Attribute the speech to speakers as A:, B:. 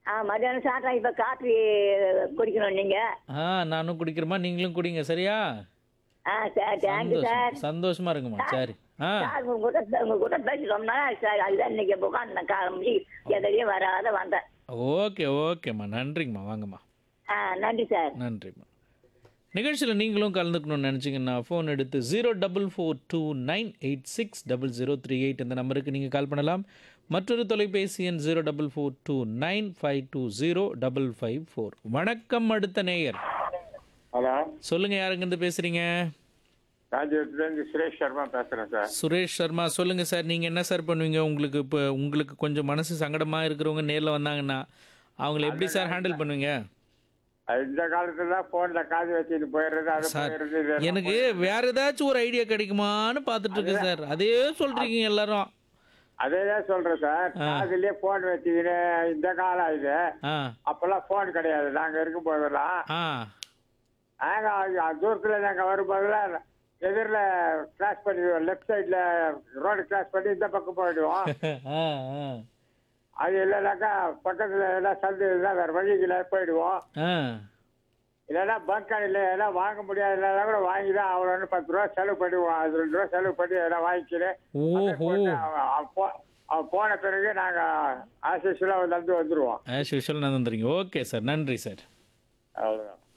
A: ஆ மத்தியானம் சாப்பிட்டா இப்போ காஃபி குடிக்கணும் நீங்கள்
B: ஆ நானும் குடிக்கிறேம்மா நீங்களும் குடிங்க சரியா
A: ஆ சார் தேங்க்யூ சார்
B: சந்தோஷம் சந்தோஷமா இருக்குமா சரி ஆ
A: சார் உங்க கூட உங்க கூட பேசிட்டோம்னா சார் அதுதான் இன்னைக்கு உட்காந்து காலம்பி எதையும் வராத வந்தேன்
B: ஓகே ஓகேம்மா நன்றிங்கம்மா வாங்கம்மா
A: ஆ நன்றி சார்
B: நன்றிம்மா நிகழ்ச்சியில் நீங்களும் கலந்துக்கணும்னு நினச்சிங்கன்னா ஃபோன் எடுத்து zero double four two nine eight six double zero three eight இந்த நம்பருக்கு நீங்கள் கால் பண்ணலாம் மற்றொரு தொலைபேசி எண் zero double four two nine five two zero double five four வணக்கம் அடுத்த நேயர்
C: ஹலோ
B: சொல்லுங்கள் யாருங்கேருந்து பேசுகிறீங்க
C: ராஜ்யத்துலேருந்து சுரேஷ் சர்மா பேசுகிறேன் சார்
B: சுரேஷ் சர்மா சொல்லுங்கள் சார் நீங்கள் என்ன சார் பண்ணுவீங்க உங்களுக்கு இப்போ உங்களுக்கு கொஞ்சம் மனசு சங்கடமாக இருக்கிறவங்க நேரில் வந்தாங்கன்னா அவங்கள எப்படி சார் ஹேண்டில் பண்ணுவீங்க
C: அது இந்த காலத்துல தான் ஃபோனில் காது வச்சுட்டு போயிடுறது அது
B: சார்
C: போயிடுறது இது எல்லாம்
B: எனக்கு வேற ஏதாச்சும் ஒரு ஐடியா கிடைக்குமான்னு பார்த்துட்டு இருக்கேன் சார் அதே சொல்றீங்க எல்லாரும்
C: அதே தான் சொல்கிறேன் சார் காதுலயே ஃபோன் வச்சுக்கின்னு இந்த காலம் இது
B: ஆ
C: அப்போல்லாம் ஃபோன் கிடையாது நாங்கள் இருக்கும் போதெல்லாம்
B: ஆ
C: நாங்கள் தூரத்தில் நாங்கள் வரும்போதெல்லாம் எதிரில் கிராஸ் பண்ணிடுவோம் லெஃப்ட் சைடில் ரோடு கிராஸ் பண்ணி இந்த பக்கம் போயிடுவோம்
B: ஆ, ஆ.
C: அது இல்லைனாக்கா பக்கத்தில் எல்லாம் சந்து இருந்தால் வேறு வழிகளை போயிடுவோம்
B: ஆ.
C: இல்லைன்னா பங்க் இல்லை எல்லாம் வாங்க முடியாது இல்லைன்னா கூட வாங்கி தான் அவ்வளோன்னு பத்து ரூபா செலவு பண்ணிடுவோம் அது ரெண்டு ரூபா செலவு பண்ணி எல்லாம் வாங்கிக்கிறேன்
B: ஓஹோ
C: அவன் போன பிறகு நாங்கள் ஆசிஸ்லாம் வந்து வந்துடுவோம்
B: ஆஸ் யூஷுவல் நான் வந்துடுறீங்க ஓகே சார் நன்றி சார்
C: அவ்வளோதான்